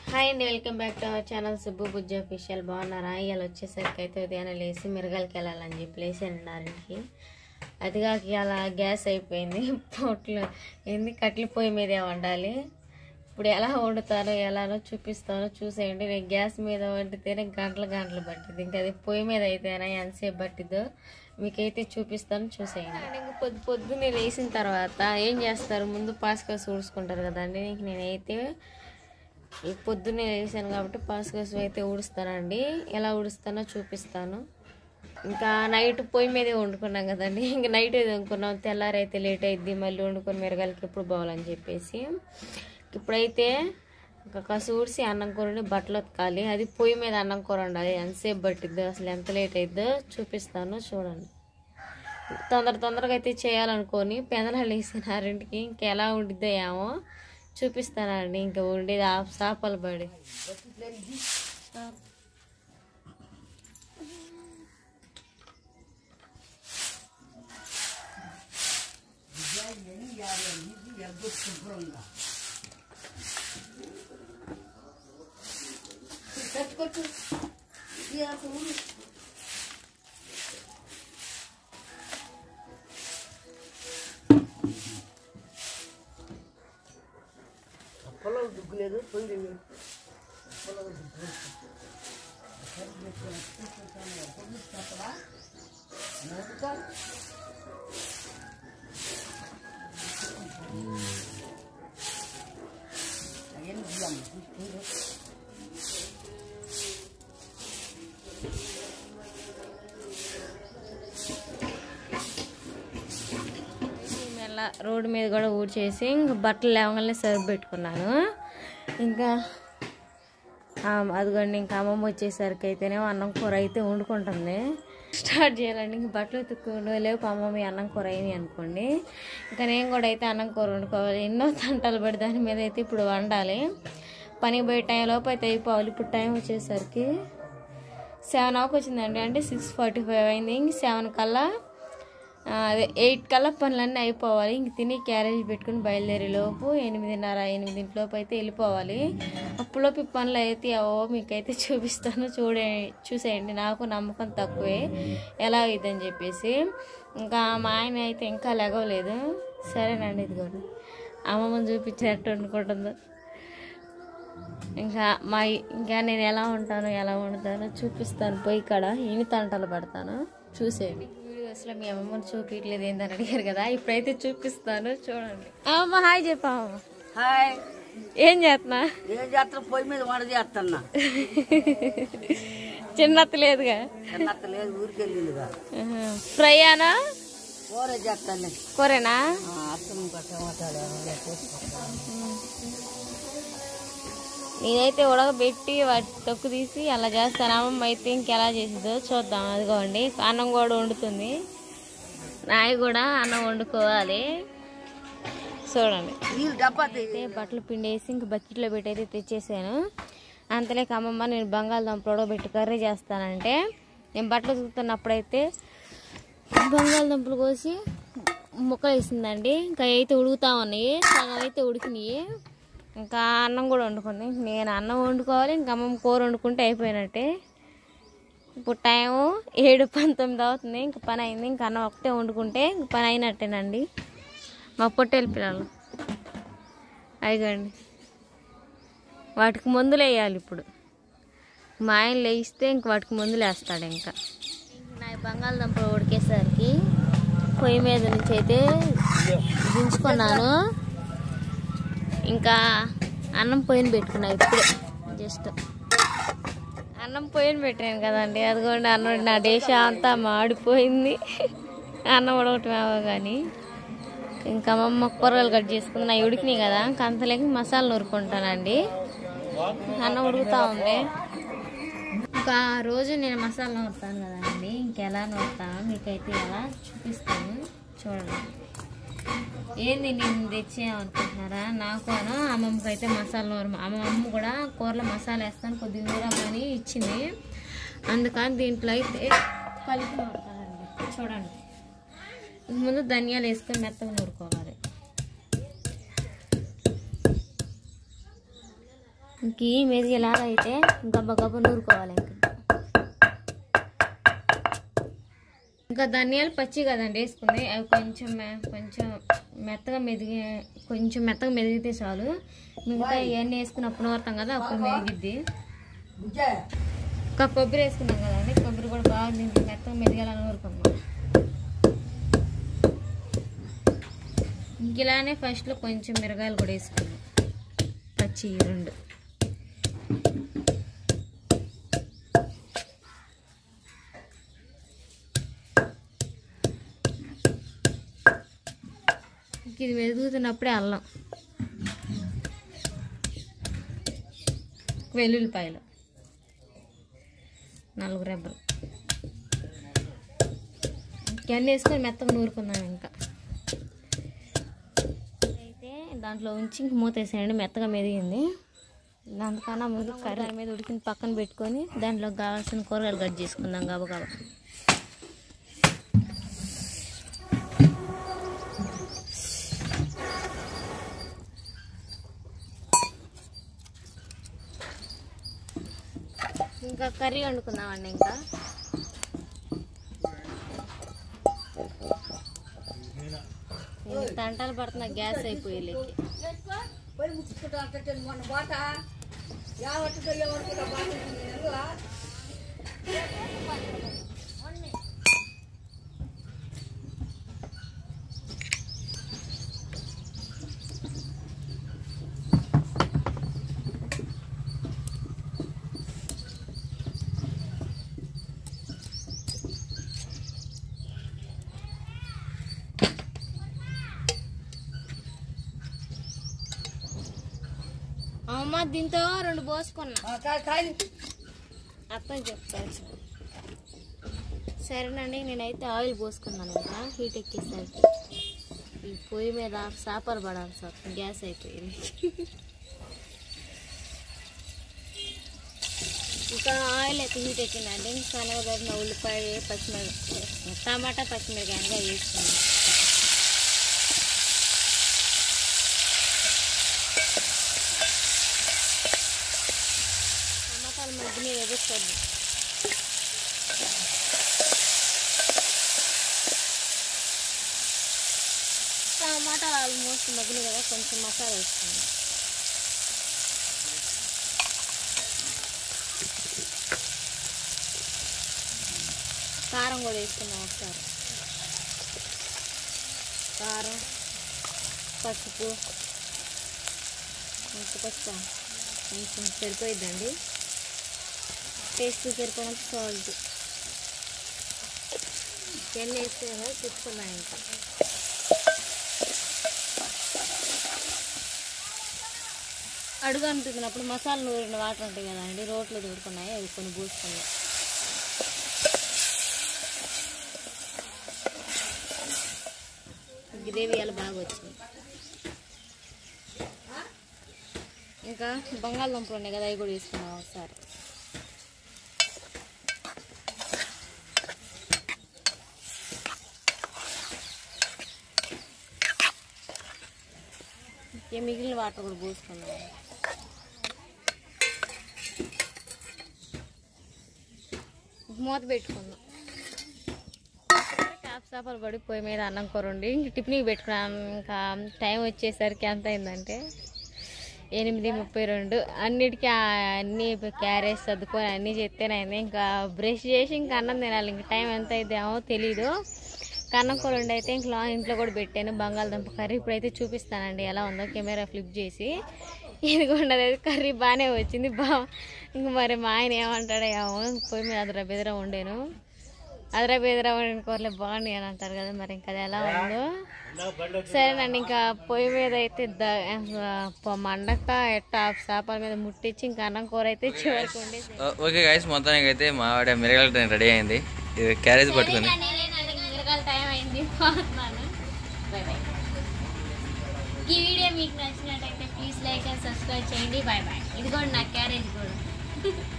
Hi అండి welcome back to our channel Subbu Bujji official బాగున్నారా ఇవాళ వచ్చేసరికి అయితే ఉదయాన్నే లేచి మిరగాలకి వెళ్ళాలని చెప్పి లేచి అన్నారికి అది కాక ఇలా గ్యాస్ అయిపోయింది పొట్లు ఏంది కట్టెల పొయ్యి మీదే వండాలి ఇప్పుడు ఎలా వండుతారో ఎలానో చూపిస్తానో చూసేయండి నేను గ్యాస్ మీద వండితేనే గంటలు గంటలు పట్టింది ఇంకా అది పొయ్యి మీద అయితేనా ఎంతసేపు పట్టిద్దో మీకైతే చూపిస్తాను చూసేయండి ఇంక పొద్దు పొద్దున్నే లేచిన తర్వాత ఏం చేస్తారు ముందు పాస్కస్ ఊడ్చుకుంటారు కదండి ఇంక నేనైతే ఈ పొద్దున్నే లేచాను కాబట్టి పాస్కస్ అయితే ఊడుస్తానండి ఎలా ఊడుస్తానో చూపిస్తాను ఇంకా నైట్ పొయ్యి మీదే వండుకున్నాం కదండి ఇంకా నైట్ ఏది వండుకున్నాం తెల్లారైతే లేట్ అయిద్ది మళ్ళీ వండుకొని మిరగాలకి ఎప్పుడు పోవాలని చెప్పేసి ఇప్పుడైతే ఇంకా కసు ఊడిసి అన్నం కూరని బట్టలు ఉతకాలి అది పొయ్యి మీద అన్నం కూర ఉండాలి ఎంతసేపు పట్టిద్దో అసలు ఎంత లేట్ అయిద్దో చూపిస్తాను చూడండి తొందర తొందరగా అయితే చేయాలనుకొని పెదనాలు వేసినారింటికి ఇంకా ఎలా ఉండిద్దో ఏమో చూపిస్తానండి ఇంకా ఉండేది ఆ చేపలు పడి మెల్ల రోడ్డు మీద కూడా ఊడ్చేసి ఇంకా బట్టలు లేవగానే సర్వ్ పెట్టుకున్నాను ఇంకా ఆ, అదిగోండి ఇంకా అమ్మమ్మ వచ్చేసరికి అయితేనేమో అన్నం కూర అయితే వండుకుంటుంది స్టార్ట్ చేయాలండి ఇంక బట్టలు ఉతుక్కుంటూ లేవు అమ్మమ్మ ఈ అన్నం కూర అయింది అనుకోండి ఇంకా నేను కూడా అయితే అన్నం కూర వండుకోవాలి ఎన్నో తంటలు పడి దాని మీద అయితే ఇప్పుడు వండాలి పనికి పోయే టైం లోపు అయితే అయిపోవాలి ఇప్పుడు టైం వచ్చేసరికి సెవెన్ అవకి వచ్చిందండి అంటే సిక్స్ ఫార్టీ ఫైవ్ అయింది ఇంక సెవెన్ కల్లా ఆ, అదే ఎయిట్ కల్లా పనులన్నీ అయిపోవాలి ఇంక తిని క్యారేజ్ పెట్టుకుని బయలుదేరే లోపు ఎనిమిదిన్నర ఎనిమిదింటిలోపు అయితే వెళ్ళిపోవాలి అప్పులోపు ఈ పనులు అయితే అవో మీకైతే చూపిస్తాను చూడే చూసేయండి నాకు నమ్మకం తక్కువే ఎలా అయిద్దని చెప్పేసి ఇంకా మా ఆయన అయితే ఇంకా లెగవలేదు సరేనండి ఇదిగోండి అమ్మమ్మని చూపించినట్టు వండుకుంటుందో ఇంకా మా ఇంకా నేను ఎలా ఉంటానో ఎలా వండుతానో చూపిస్తాను పోయి కాడ ఇని తంటలు పడతాను చూసేయండి వీడియోస్లో మీ అమ్మమ్మని చూపించలేదు ఏందని అడిగారు కదా ఇప్పుడైతే చూపిస్తాను చూడండి అమ్మ హాయ్ చెప్పా హాయ్ ఏం చేస్తున్నా ఏం చేస్తాను పొయ్యి మీద వంట చేస్తున్నా చిన్నత్త లేదుగా చిన్నత్త లేదు ఊరికి వెళ్ళిందిగా ఫ్రైయానా కూర చేస్తాను కూరేనా అర్థం టమాటాలు ఏమైనా కోసుకుంటాను. నేనైతే ఉడకబెట్టి వాటి తొక్కు తీసి అలా చేస్తాను అమ్మమ్మ అయితే ఇంకెలా చేసిద్దో చూద్దాం అదిగోండి అన్నం కూడా వండుతుంది నాయి కూడా అన్నం వండుకోవాలి చూడండి నీళ్ళు డబ్బా తీ. అయితే బట్టలు పిండేసి ఇంక బకెట్లో పెట్టి అయితే తెచ్చేసాను అంతలేక అమ్మమ్మ నేను బంగాళదుంపలు ఉడకబెట్టి కర్రీ చేస్తానంటే నేను బట్టలు ఉతుకుతున్నప్పుడైతే బంగాళదుంపలు కోసి ముక్కలు వేసిందండి ఇంకా అయితే ఉడుకుతా ఉన్నాయి సగం అయితే ఉడికినాయి ఇంకా అన్నం కూడా వండుకుంది నేను అన్నం వండుకోవాలి ఇంకా అమ్మమ్మ కూర వండుకుంటే అయిపోయినట్టే ఇప్పుడు టైం ఏడు పంతొమ్మిది అవుతుంది ఇంకా పని అయింది ఇంకా అన్నం ఒకటే వండుకుంటే ఇంక పని అయినట్టేనండి మా పొట్టేలు పిల్లలు అయిగండి వాటికి మందులు వేయాలి ఇప్పుడు మా ఆయన లేయిస్తే ఇంక వాటికి మందులు వేస్తాడు ఇంకా నా బంగాళదుంపలు ఉడికేసరికి పొయ్యి మీద నుంచి అయితే దించుకున్నాను ఇంకా అన్నం పొయ్యిన పెట్టుకున్నా ఇప్పుడే జస్ట్ అన్నం పొయ్యిన పెట్టాను కదండి అదిగోండి అన్నం నా దేశ అంతా మాడిపోయింది అన్నం ఉడకటమేమో కానీ ఇంకా అమ్మమ్మ కూరగాయలు కట్ చేసుకుంది నా ఉడికినాయి కదా ఇంకా అంతలేక మసాలా నూరుకుంటానండి అన్నం ఉడుకుతా ఉంది ఇంకా రోజు నేను మసాలా నూరుతాను కదండి ఇంకెలా నూరుతాను మీకైతే ఎలా చూపిస్తాను చూడండి ఏంది నేను తెచ్చేయమనుకుంటున్నారా నాకు అను అమ్మమ్మకి అయితే మసాలా నూరు అమ్మమ్మ కూడా కూరలో మసాలా వేస్తాను కొద్దిగా నూరమ్మని ఇచ్చింది అందుకని దీంట్లో అయితే కలిపి నూరుతానండి చూడండి ముందు ధనియాలు వేసుకొని మెత్తగా నూరుకోవాలి ఇంక ఈ మెదిగేలాగా అయితే గబ్బ గబ్బ నూరుకోవాలి ఇంకా ఇంకా ధనియాలు పచ్చి కదండి వేసుకుంది అవి కొంచెం మె- కొంచెం మెత్తగా మెదిగి కొంచెం మెత్తగా మెదిగితే చాలు మిగతా ఇవన్నీ వేసుకుని అప్పుడు నూరుతాం కదా అప్పుడు మెదిగిద్ది ఇంకా కొబ్బరి వేసుకున్నాం కదండి కొబ్బరి కూడా బాగా దీంట్లో మెత్తగా మెదిగేలా నూరుకున్నాం ఇంక ఇలానే ఫస్ట్లో కొంచెం మిరగాయలు కూడా వేసుకున్నాం పచ్చి ఈ రెండు ఇంక ఇది వెదుగుతున్నప్పుడే అల్లం వెల్లుల్లిపాయలు నాలుగు రెబ్బలు ఇవన్నీ వేసుకొని మెత్తగా నూరుకుందాం ఇంకా అయితే దాంట్లో ఉంచి ఇంక మూత వేసేయండి మెత్తగా మెదిగింది దానికన్నా ముందు కర్రీ మీద ఉడికిన పక్కన పెట్టుకొని దాంట్లో కావాల్సిన కూరగాయలు కట్ చేసుకుందాం గబగబా ఇంకా కర్రీ వండుకుందామండి ఇంకా ఇంక తంటాలు పడుతున్న గ్యాస్ అయిపోయి పోయి ముచ్చుకుంటా అంటే మొన్న బాట యావట్టుగా ఏమనుకుంటా బాట అమ్మ దీంతో రెండు పోసుకున్నా కాయలు అర్థం చెప్తాను సరేనండి నేనైతే ఆయిల్ పోసుకున్నాను ఇంకా హీట్ ఎక్కేసరికి ఈ పొయ్యి మీద సాపర్ పడాలి సార్ గ్యాస్ అయిపోయింది ఇంకా ఆయిల్ అయితే హీట్ ఎక్కిందండి ఇంకా కనగదరిన ఉల్లిపాయ పచ్చిమిరపకాయ టమాటా పచ్చిమిరకాయగా వేసుకున్నాను టమాటాలు మధ్య మీద ఎదుర్కొద్దాం టమాటాలు ఆల్మోస్ట్ మగ్గినాయి కదా కొంచెం మసాలా వేసుకుందాం కారం కూడా వేసుకుందాం ఒకసారి కారం పసుపు ఇంత పసుపు కొంచెం సరిపోయిద్దండి టేస్ట్ సరిపోయినంత సాల్ట్ ఇవన్నీ వేస్తే తిప్పుకున్నాయి ఇంకా అడుగు అంటున్నప్పుడు మసాలా నూరిన వాటర్ ఉంటాయి కదా అండి రోట్లో దూడుకున్నాయి అవి కొన్ని పూసుకున్నాయి గ్రేవీ అలా బాగా వచ్చింది ఇంకా బంగాళదుంపలు ఉన్నాయి కదా అవి కూడా వేసుకున్నాం ఒకసారి ఇక మిగిలిన వాటర్ కూడా పోసుకున్నాం మూత పెట్టుకుందాం కాపు చేపలు పడి పొయ్యి మీద అన్నం కూర వండి ఇంక టిఫిన్కి పెట్టుకున్నాను ఇంకా టైం వచ్చేసరికి ఎంత అయిందంటే ఎనిమిది ముప్పై రెండు అన్నిటికీ ఆ- అన్ని క్యారేజ్ సర్దుకొని అన్నీ చేస్తేనైంది ఇంకా బ్రష్ చేసి ఇంకా అన్నం తినాలి ఇంకా టైం ఎంత అయితేమో తెలీదు కన్నం కూర వండి అయితే ఇంకా లా- ఇంట్లో కూడా పెట్టాను బంగాళదుంప కర్రీ ఇప్పుడైతే చూపిస్తానండి ఎలా ఉందో కెమెరా ఫ్లిప్ చేసి ఇదిగోండి అదైతే కర్రీ బాగానే వచ్చింది బా ఇంక మరి మా ఆయన ఏమంటాడో ఏమో పొయ్యి మీద అదరా బెదరా వండాను అదరా బెదరా వండిన కూరలే బాగున్నాయి అని అంటారు కదా మరి ఇంకా అది ఎలా ఉందో సరేనండి ఇంకా పొయ్యి మీద అయితే ద ప- మండక ఎట్ట చేపల మీద ముట్టించి ఇంకా అన్నం కూర అయితే చివరికి వండి ఓ- ఓకే గైస్ మొత్తానికి అయితే మా ఆవిడ మిరగల ట్రైన్ రెడీ అయింది ఇది క్యారేజ్ పట్టుకుంది మిరగాల టైం అయింది పోతున్నాను బై బై ఈ వీడియో మీకు నచ్చినట్టయితే ప్లీజ్ లైక్ అండ్ సబ్స్క్రైబ్ చేయండి బాయ్ బాయ్ ఇదిగోండి నా క్యారేజ్ కూడా